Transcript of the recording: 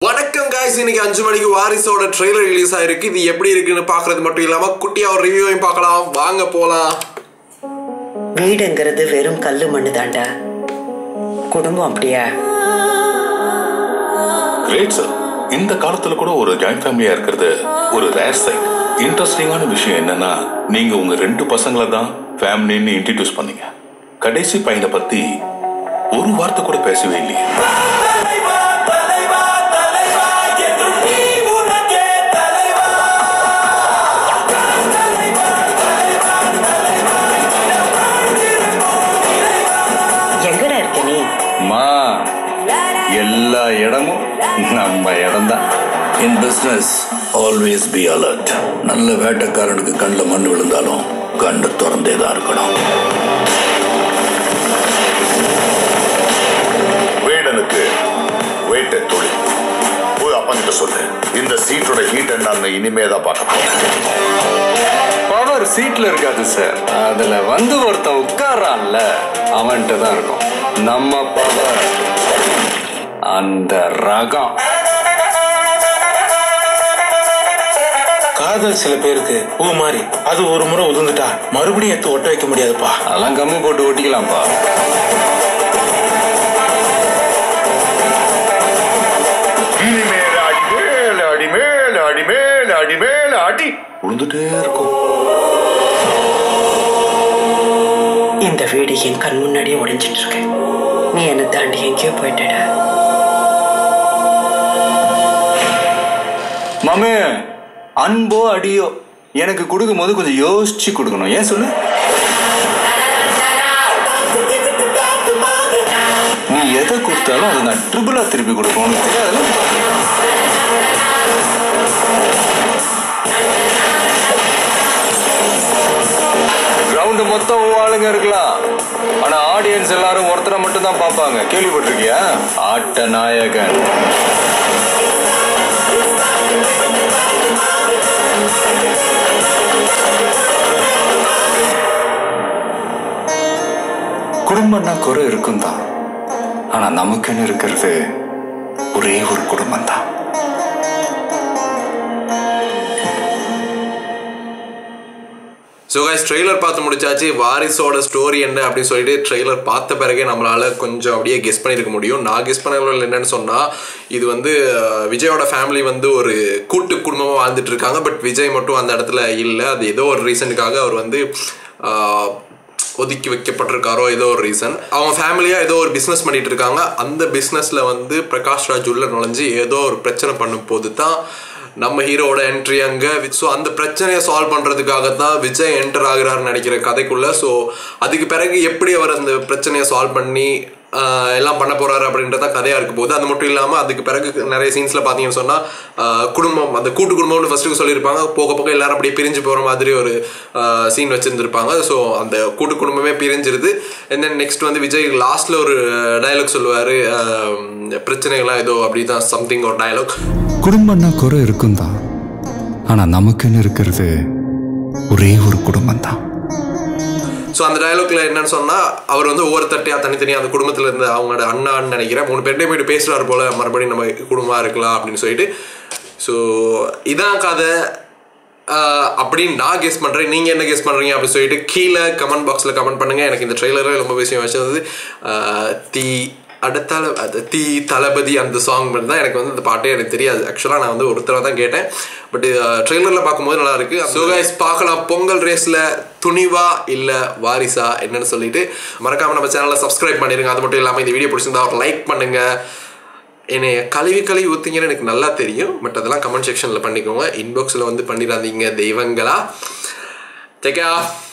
வணக்கம் guys இன்னைக்கு அஞ்சு மணிக்கு வாரிசோட ட்ரெய்லர் ரிலீஸ் ஆயிருக்கு இது எப்படி இருக்குன்னு பாக்குறது மட்டும் இல்லாம குட்டியா ஒரு ரிவ்யூவையும் பார்க்கலாம் வாங்க போலாம் வீடுங்கிறது வெறும் கல்லு மண்ணு தாண்டா குடும்பம் அப்படியா கிரேட் சார் இந்த காலத்துல கூட ஒரு ஜாயிண்ட் ஃபேமிலியா இருக்கிறது ஒரு ரேர் சைட் இன்ட்ரெஸ்டிங்கான விஷயம் என்னன்னா நீங்க உங்க ரெண்டு பசங்களை தான் ஃபேமிலின்னு இன்ட்ரடியூஸ் பண்ணீங்க கடைசி பையனை பத்தி ஒரு வார்த்தை கூட பேசவே இல்லையே எங்கடா இருக்க நீ மா எல்லா இடமும் நம்ம இடம்தான் in business always be alert நல்ல வேட்டைக்காரனுக்கு கண்ணில் மண் விழுந்தாலும் கண்ணு திறந்தே தான் இருக்கணும் வேடனுக்கு வேட்டை தொழில் போய் அப்பங்கிட்ட சொல்லு இந்த சீட்டோட ஹீட் என்னன்னு இனிமே தான் பார்க்க போறேன் பவர் சீட்ல இருக்காது சார் அதுல வந்து ஒருத்தன் உட்கார்றான்ல அவன்கிட்ட தான் இருக்கும் நம்ம பவர் அந்த ரகம் காதல் சில பேருக்கு பூ மாதிரி அது ஒரு முறை உதிர்ந்துட்டா மறுபடியும் எடுத்து ஒட்ட வைக்க முடியாதுப்பா அதெல்லாம் கம்மு போட்டு ஒட்டிக்கலாம்ப்பா இனிமேல் அடி மேல அடி மேல அடி மேல அடி மேல அடி விழுந்துட்டே இருக்கும் இந்த வீடு என் கண் முன்னாடியே உடைஞ்சிட்டு இருக்கு நீ என்னை தாண்டி எங்கேயோ போயிட்டடா மாமே அன்போ அடியோ எனக்கு கொடுக்கும் போது கொஞ்சம் யோசிச்சு கொடுக்கணும் ஏன் சொல்லு நீ எதை கொடுத்தாலும் அதை நான் ட்ரிபிளா திருப்பி கொடுப்போம் உனக்கு தெரியாதுல்ல கிரவுண்ட் மொத்தம் உன் ஆளுங்க இருக்கலாம் ஆனா ஆடியன்ஸ் எல்லாரும் ஒருத்தரை மட்டும் தான் பார்ப்பாங்க கேள்விப்பட்டிருக்கியா ஆட்ட நாயகன் குடும்பம்னா குறை இருக்கும் தான் ஆனா நமக்குன்னு இருக்கிறது ஒரே ஒரு குடும்பம் தான் ஸோ கைஸ் ட்ரெய்லர் பார்த்து முடிச்சாச்சு வாரிசோட ஸ்டோரி என்ன அப்படின்னு சொல்லிட்டு ட்ரெய்லர் பார்த்த பிறகே நம்மளால கொஞ்சம் அப்படியே கெஸ் பண்ணியிருக்க முடியும் நான் கெஸ் பண்ணல என்னன்னு சொன்னால் இது வந்து அஹ், விஜயோட ஃபேமிலி வந்து ஒரு கூட்டு குடும்பமாக வாழ்ந்துட்டு இருக்காங்க பட் விஜய் மட்டும் அந்த இடத்துல இல்லை அது ஏதோ ஒரு ரீசனுக்காக அவர் வந்து அஹ், ஒதுக்கி வைக்கப்பட்டிருக்காரோ ஏதோ ஒரு ரீசன் அவங்க ஃபேமிலியாக ஏதோ ஒரு பிஸ்னஸ் பண்ணிட்டு இருக்காங்க அந்த பிஸ்னஸில் வந்து பிரகாஷ் ராஜ் உள்ள நுழைஞ்சு ஏதோ ஒரு பிரச்சனை பண்ணும் போது தான் நம்ம ஹீரோவோட என்ட்ரி அங்கே ஸோ அந்த பிரச்சனையை சால்வ் பண்ணுறதுக்காக தான் விஜய் என்டர் ஆகுறாருன்னு நினைக்கிற கதைக்குள்ள ஸோ அதுக்கு பிறகு எப்படி அவர் அந்த பிரச்சனையை சால்வ் பண்ணி ஆஹ், எல்லாம் பண்ண போறாரு அப்படின்றத கதையாக இருக்க போகுது அது மட்டும் இல்லாமல் அதுக்கு பிறகு நிறைய சீன்ஸில் பார்த்தீங்கன்னு சொன்னால் குடும்பம் அந்த கூட்டு குடும்பம்னு ஃபஸ்ட்டு சொல்லியிருப்பாங்க போக போக எல்லாரும் அப்படியே பிரிஞ்சு போகிற மாதிரி ஒரு சீன் வச்சுருந்துருப்பாங்க ஸோ அந்த கூட்டு குடும்பமே பிரிஞ்சிருது அண்ட் தென் நெக்ஸ்ட் வந்து விஜய் லாஸ்ட்டில் ஒரு டயலாக் சொல்லுவார் பிரச்சனைகள்லாம் ஏதோ அப்படி தான் சம்திங் ஒரு டயலாக் குடும்பம்னா குறை இருக்கும் தான் ஆனா நமக்குன்னு இருக்கிறது ஒரே ஒரு குடும்பம் தான் ஸோ அந்த டயலாக்ல என்னன்னு சொன்னா அவர் வந்து ஒவ்வொரு தட்டியா தனித்தனியா அந்த குடும்பத்துல இருந்த அவங்களோட அண்ணான்னு நினைக்கிறேன் மூணு பேர்ட்டே போயிட்டு பேசுறாரு போல மறுபடியும் நம்ம குடும்பமா இருக்கலாம் அப்படின்னு சொல்லிட்டு ஸோ இதான் கதை ஆஹ், அப்படின்னு நான் கெஸ் பண்றேன் நீங்க என்ன கெஸ் பண்றீங்க அப்படின்னு சொல்லிட்டு கீழே கமெண்ட் பாக்ஸ்ல கமெண்ட் பண்ணுங்க எனக்கு இந்த ட்ரெய்லரே ரொம்ப விஷயம் வச்சது ஆஹ், தி அடுத்தால அது தி தளபதி அந்த சாங் மட்டும் தான் எனக்கு வந்து அந்த பாட்டே எனக்கு தெரியாது ஆக்சுவலாக நான் வந்து ஒரு தடவை தான் கேட்டேன் பட் ட்ரெய்லரில் பார்க்கும்போது நல்லா இருக்கு ஸோ கைஸ் பார்க்கலாம் பொங்கல் ரேஸில் துணிவா இல்லை வாரிசா என்னன்னு சொல்லிட்டு மறக்காம நம்ம சேனலை சப்ஸ்கிரைப் பண்ணிருங்க அது மட்டும் இல்லாமல் இந்த வீடியோ பிடிச்சிருந்தா ஒரு லைக் பண்ணுங்க என்னை கழுவி கழுவி ஊற்றிங்கன்னு எனக்கு நல்லா தெரியும் பட் அதெல்லாம் கமெண்ட் செக்ஷனில் பண்ணிக்கோங்க இன்பாக்ஸில் வந்து பண்ணிடாதீங்க தெய்வங்களா டேக் ஆஃப்